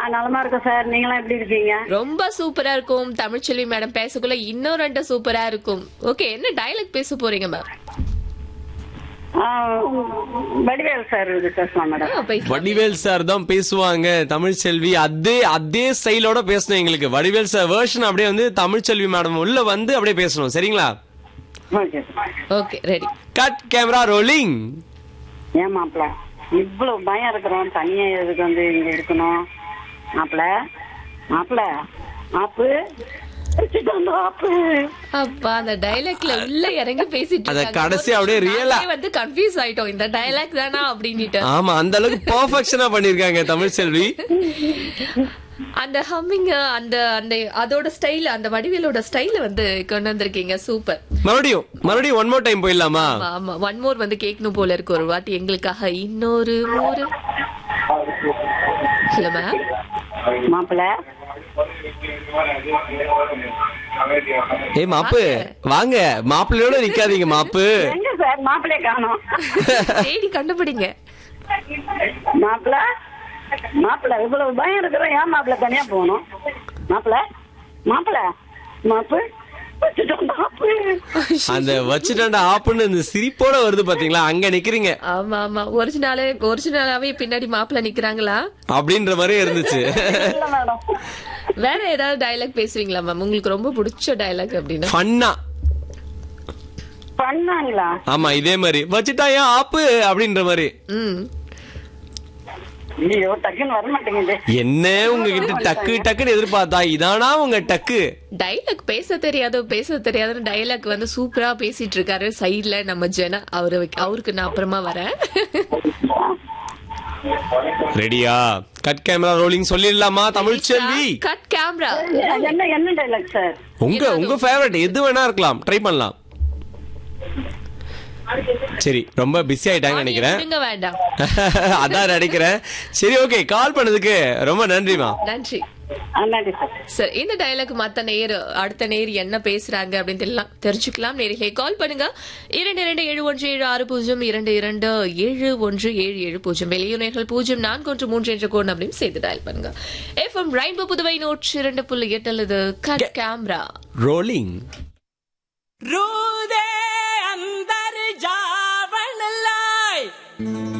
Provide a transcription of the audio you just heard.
நலமா இருக்கோம் சார் நீங்களாம் எப்படி இருக்கீங்க ரொம்ப சூப்பரா இருக்கும் தமிழ்ச்செல்வி மேடம் பேசக்குள்ள இன்னும் ரெண்டு சூப்பரா இருக்கும் ஓகே என்ன டயலாக் பேச போறீங்க மேம் ஆ, வடிவேல் சார் இது பேசலாம் மேடம் வடிவேல் சார் தான் பேசுவாங்க தமிழ் செல்வி அதே அதே ஸ்டைலோட பேசணும் எங்களுக்கு வடிவேல் சார் வேர்ஷன் அப்படியே வந்து தமிழ் செல்வி மேடம் உள்ள வந்து அப்படியே பேசணும் சரிங்களா okay okay ready cut camera rolling ஏன் மாப்பிள இவ்வளவு பயம் இருக்கிறோம் தனியா எதுக்கு வந்து இங்க இருக்கணும் மாப்பிள மாப்பிள ஆப்பு வச்சுட்டு வந்து ஆப்பு அப்பா அந்த டயலாக்ல உள்ள இறங்கி பேசிட்டு அத இருக்காங்க. கடைசி அப்படியே real ஆ- நாங்களே வந்து கன்ஃபியூஸ் ஆயிட்டோம் இந்த டயலாக் தானா அப்படின்னுட்டு ஆமா அந்த அளவுக்கு பர்ஃபெக்ஷனா பண்ணிருக்காங்க தமிழ் செல்வி அந்த ஹம்மிங் அந்த அந்த அதோட ஸ்டைல் அந்த வடிவேலோட ஸ்டைல வந்து கொண்டு வந்திருக்கீங்க சூப்பர் மறுபடியும் மறுபடியும் ஒன் மோர் டைம் போயிடலாமா ஆமா ஆமா ஒன் மோர் வந்து கேட்கணும் போல இருக்கு ஒரு வாட்டி எங்களுக்காக இன்னொரு மோர் ஹலோ மேம் மாப்பிள ஏய் மாப்பு வாங்க மாப்பிள்ளையோட நிக்காதீங்க மாப்பு எங்க சார் மாப்பிளைய காணோம் தேடி கண்டுபிடிங்க மாப்பிள மாப்பிள இவ்வளவு பயம் இருக்கிறோம் ஏன் மாப்பிள தனியா போகணும் மாப்பிள மாப்பிள மாப்பு வச்சுட்டு வந்து ஆப்பு அந்த வச்சுட்டாண்டா ஆப்புன்னு இந்த சிரிப்போட வருது பாத்தீங்களா அங்க நிக்கிறீங்க ஆமா ஆமா ஒரிஜினாலே ஒரிஜினலாவே பின்னாடி மாப்பிள்ள நிக்கிறாங்களா அப்படின்ற மாதிரி இருந்துச்சு இல்ல மேடம் வேற ஏதாவது டயலாக் பேசுவீங்களா மேம் உங்களுக்கு ரொம்ப பிடிச்ச டயலாக் அப்படின்னா ஃபன்னா பண்ணாங்களா ஆமா இதே மாதிரி வச்சுட்டா ஏன் ஆப்பு அப்படின்ற மாதிரி ம் ஐயோ டக்குன்னு வர மாட்டேங்குது என்ன உங்ககிட்ட டக்கு டக்குன்னு எதிர்பார்த்தா இதானா உங்க டக்கு டைலாக் பேச தெரியாதோ பேச தெரியாதுன்னு டைலாக் வந்து சூப்பரா பேசிட்டு இருக்காரு சைடுல நம்ம ஜெனா அவரு அவருக்கு நான் அப்புறமா வரேன் ரெடியா கட் கேமரா ரோலிங் சொல்லிடலாமா தமிழ் செல்வி கட் கேமரா என்ன என்ன டைலாக் சார் உங்க உங்க ஃபேவரட் எது வேணா இருக்கலாம் ட்ரை பண்ணலாம் சரி ரொம்ப பிஸி ஆயிட்டாங்கன்னு நினைக்கிறேன் விடுங்க வேண்டாம் அதான் நினைக்கிறேன் சரி ஓகே கால் பண்ணதுக்கு ரொம்ப நன்றிமா நன்றி நன்றி சார் சார் இந்த டயலாக் மத்த நேர் அடுத்த நேர் என்ன பேசுறாங்க அப்படின்னு தெரியலாம் தெரிஞ்சுக்கலாம் நேரிலே கால் பண்ணுங்க இரண்டு இரண்டு ஏழு ஒன்று ஏழு ஆறு பூஜ்ஜியம் இரண்டு இரண்டு ஏழு ஒன்று ஏழு ஏழு பூஜ்ஜியம் வெளியுணர்கள் பூஜ்ஜியம் நான்கு ஒன்று மூன்று என்ற கோட் அப்படின்னு சேர்த்து டயல் பண்ணுங்க எஃப்எம் ரெயின்போ புதுவை நோட் இரண்டு புள்ளி எட்டு அல்லது கட் கேமரா ரோலிங் रूदे अंदर जावन लाए